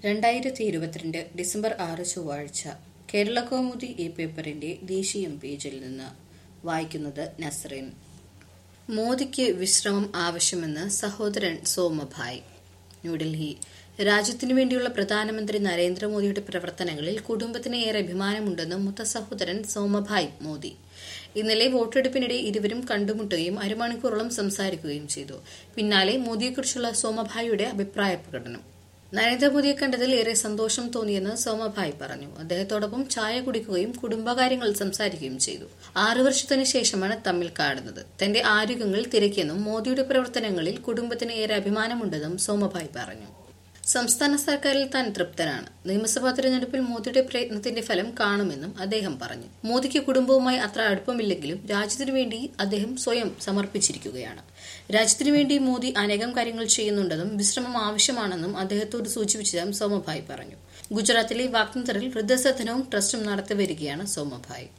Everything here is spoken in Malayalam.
രണ്ടായിരത്തി ഇരുപത്തിരണ്ട് ഡിസംബർ ആറ് ചൊവ്വാഴ്ച കേരള കൗമുദി ഈ പേപ്പറിന്റെ ദേശീയം പേജിൽ നിന്ന് വായിക്കുന്നത് നസ്രീൻ മോദിക്ക് വിശ്രമം ആവശ്യമെന്ന് സഹോദരൻ സോമഭായ് ന്യൂഡൽഹി രാജ്യത്തിനു വേണ്ടിയുള്ള പ്രധാനമന്ത്രി നരേന്ദ്രമോദിയുടെ പ്രവർത്തനങ്ങളിൽ കുടുംബത്തിന് ഏറെ അഭിമാനമുണ്ടെന്ന് മുത്ത സഹോദരൻ സോമഭായ് മോദി ഇന്നലെ വോട്ടെടുപ്പിനിടെ ഇരുവരും കണ്ടുമുട്ടുകയും അരമണിക്കൂറോളം സംസാരിക്കുകയും ചെയ്തു പിന്നാലെ മോദിയെക്കുറിച്ചുള്ള സോമഭായിയുടെ അഭിപ്രായ പ്രകടനം നരേന്ദ്രമോദിയെ കണ്ടതിൽ ഏറെ സന്തോഷം തോന്നിയെന്ന് സോമഭായ് പറഞ്ഞു അദ്ദേഹത്തോടൊപ്പം ചായ കുടിക്കുകയും കുടുംബകാര്യങ്ങൾ സംസാരിക്കുകയും ചെയ്തു ആറു വർഷത്തിനു ശേഷമാണ് തമ്മിൽ കാണുന്നത് തന്റെ ആരോഗ്യങ്ങൾ തിരക്കിയെന്നും മോദിയുടെ പ്രവർത്തനങ്ങളിൽ കുടുംബത്തിന് ഏറെ അഭിമാനമുണ്ടെന്നും സോമഭായ് പറഞ്ഞു സംസ്ഥാന സർക്കാരിൽ താൻ തൃപ്തനാണ് നിയമസഭാ തെരഞ്ഞെടുപ്പിൽ മോദിയുടെ പ്രയത്നത്തിന്റെ ഫലം കാണുമെന്നും അദ്ദേഹം പറഞ്ഞു മോദിക്ക് കുടുംബവുമായി അത്ര അടുപ്പമില്ലെങ്കിലും രാജ്യത്തിനു വേണ്ടി അദ്ദേഹം സ്വയം സമർപ്പിച്ചിരിക്കുകയാണ് രാജ്യത്തിനു വേണ്ടി മോദി അനേകം കാര്യങ്ങൾ ചെയ്യുന്നുണ്ടെന്നും വിശ്രമം ആവശ്യമാണെന്നും അദ്ദേഹത്തോട് സൂചിപ്പിച്ചതും സോമഭായ് പറഞ്ഞു ഗുജറാത്തിലെ വാക്നത്തറിൽ വൃദ്ധസദനവും ട്രസ്റ്റും നടത്തിവരികയാണ് സോമഭായ്